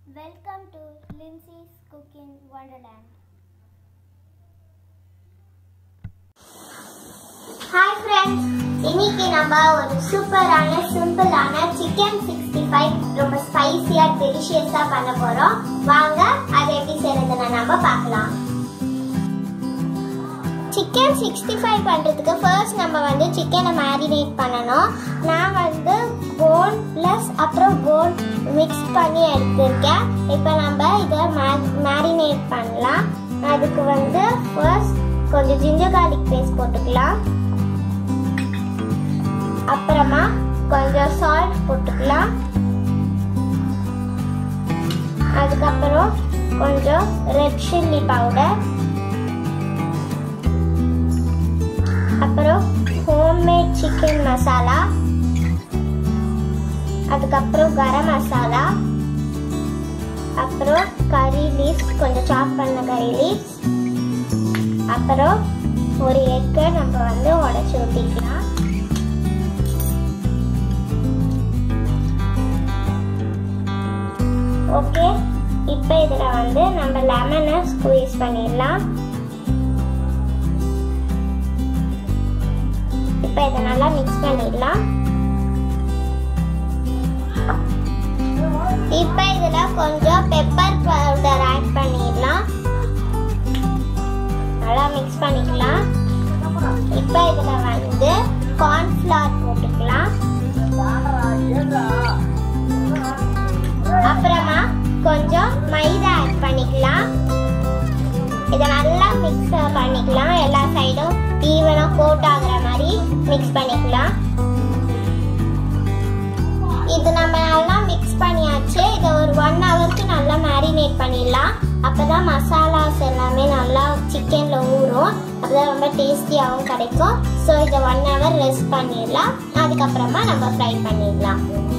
Welcome to Lindsay's Cooking Wonderland. Hi friends இன்னைக்கு நம்ம ஒரு சூப்பரான சிம்பிளான சிக்கன் சிக்ஸ்டி ஃபைவ் ரொம்ப ஸ்பைசியா டெலிஷியஸா பண்ண போறோம் வாங்க அதை எப்படி செய்யறதுன்னு நம்ம பார்க்கலாம் சிக்கன் சிக்ஸ்டி ஃபைவ் பண்ணுறதுக்கு ஃபர்ஸ்ட் நம்ம வந்து சிக்கனை மேரினேட் பண்ணணும் நான் வந்து போன் ப்ளஸ் அப்புறம் போன் மிக்ஸ் பண்ணி எடுத்திருக்கேன் இப்போ நம்ம இதை மேரினேட் பண்ணலாம் அதுக்கு வந்து ஃபர்ஸ்ட் கொஞ்சம் ஜிஞ்சர் கார்லிக் பேஸ்ட் போட்டுக்கலாம் அப்புறமா கொஞ்சம் சால்ட் போட்டுக்கலாம் அதுக்கப்புறம் கொஞ்சம் ரெட் சில்லி பவுடர் அப்புறம் ஹோம்மேட் சிக்கன் மசாலா அதுக்கப்புறம் கரம் மசாலா அப்புறம் கறி லீவ்ஸ் கொஞ்சம் சாப் பண்ண கறி லீவ்ஸ் அப்புறம் ஒரு எக்கை நம்ம வந்து உடச்சி ஊற்றிக்கலாம் ஓகே இப்போ இதில் வந்து நம்ம லெமனை ஸ்குவீஸ் பண்ணிடலாம் இப்போ இதை நல்லா மிக்ஸ் பண்ணிடலாம் இப்போ இதில் கொஞ்சம் பெப்பர் பவுடர் ஆட் பண்ணிடலாம் நல்லா மிக்ஸ் பண்ணிக்கலாம் இப்போ இதில் வந்து கார்ன்ஃப்ளவர் போட்டுக்கலாம் அப்புறமா கொஞ்சம் மைதா ஆட் பண்ணிக்கலாம் இதை நல்லா மிக்ஸ் பண்ணிக்கலாம் எல்லா சைடும் ஈவனாக கோட் ஆகுற மாதிரி மிக்ஸ் பண்ணிக்கலாம் இது நம்ம நல்லா மிக்ஸ் பண்ணியாச்சு இதை ஒரு ஒன் ஹவருக்கு நல்லா மேரினேட் பண்ணிடலாம் அப்பதான் மசாலாஸ் எல்லாமே நல்லா சிக்கன்ல ஊறும் அப்பதான் ரொம்ப டேஸ்டியாகவும் கிடைக்கும் ஸோ இதை ஒன் ஹவர் ரெஸ்ட் பண்ணிடலாம் அதுக்கப்புறமா நம்ம ஃப்ரை பண்ணிடலாம்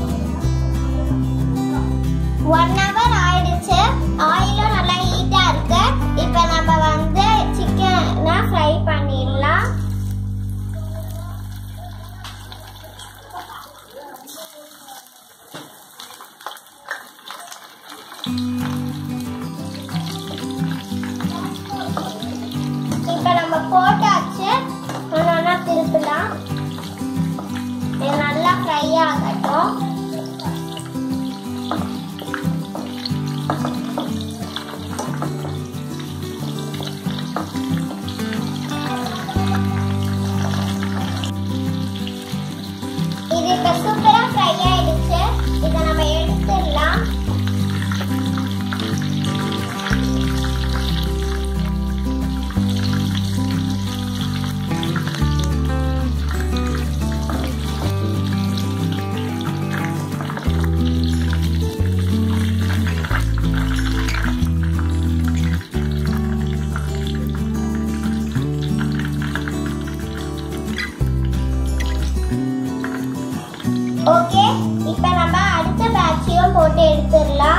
ஒன் ஹவர் ஆயிடுச்சு ஆயிலும் நல்லா ஹீட்டா இருக்கு இப்போ நம்ம வந்து சிக்கனை ஃப்ரை பண்ணிடலாம் இப்போ நம்ம போட்டாச்சு ஒன்றா திருப்பலாம் இது நல்லா ஃப்ரை ஆகட்டும் இது இப்ப சூப்பரா ஃப்ரை ஆயிடுச்சு இதை நம்ம எடுத்துடலாம் ஓகே இப்போ நம்ம அடுத்த பேட்சையும் போட்டு எடுத்துடலாம்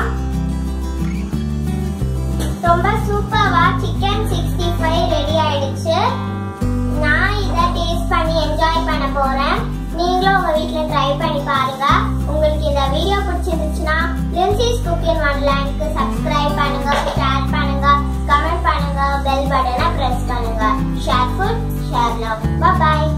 ரொம்ப சூப்பர்வா சிக்கன் சிக்ஸ்டி ஃபைவ் ரெடி ஆயிடுச்சு நான் இதை டேஸ்ட் பண்ணி என்ஜாய் பண்ண போறேன் நீங்களும் உங்க வீட்ல ட்ரை பண்ணி பாருங்க உங்களுக்கு இந்த வீடியோ பிடிச்சிருந்துச்சுன்னா லின்சிஸ் குக்கிங் ஒன்லைனுக்கு சப்ஸ்கிரைப் பண்ணுங்க ஷேர் பண்ணுங்க கமெண்ட் பண்ணுங்க பெல் பட்டனை பிரஸ் பண்ணுங்க ஷேர் ஃபுட் ஷேர் லவ் பாய்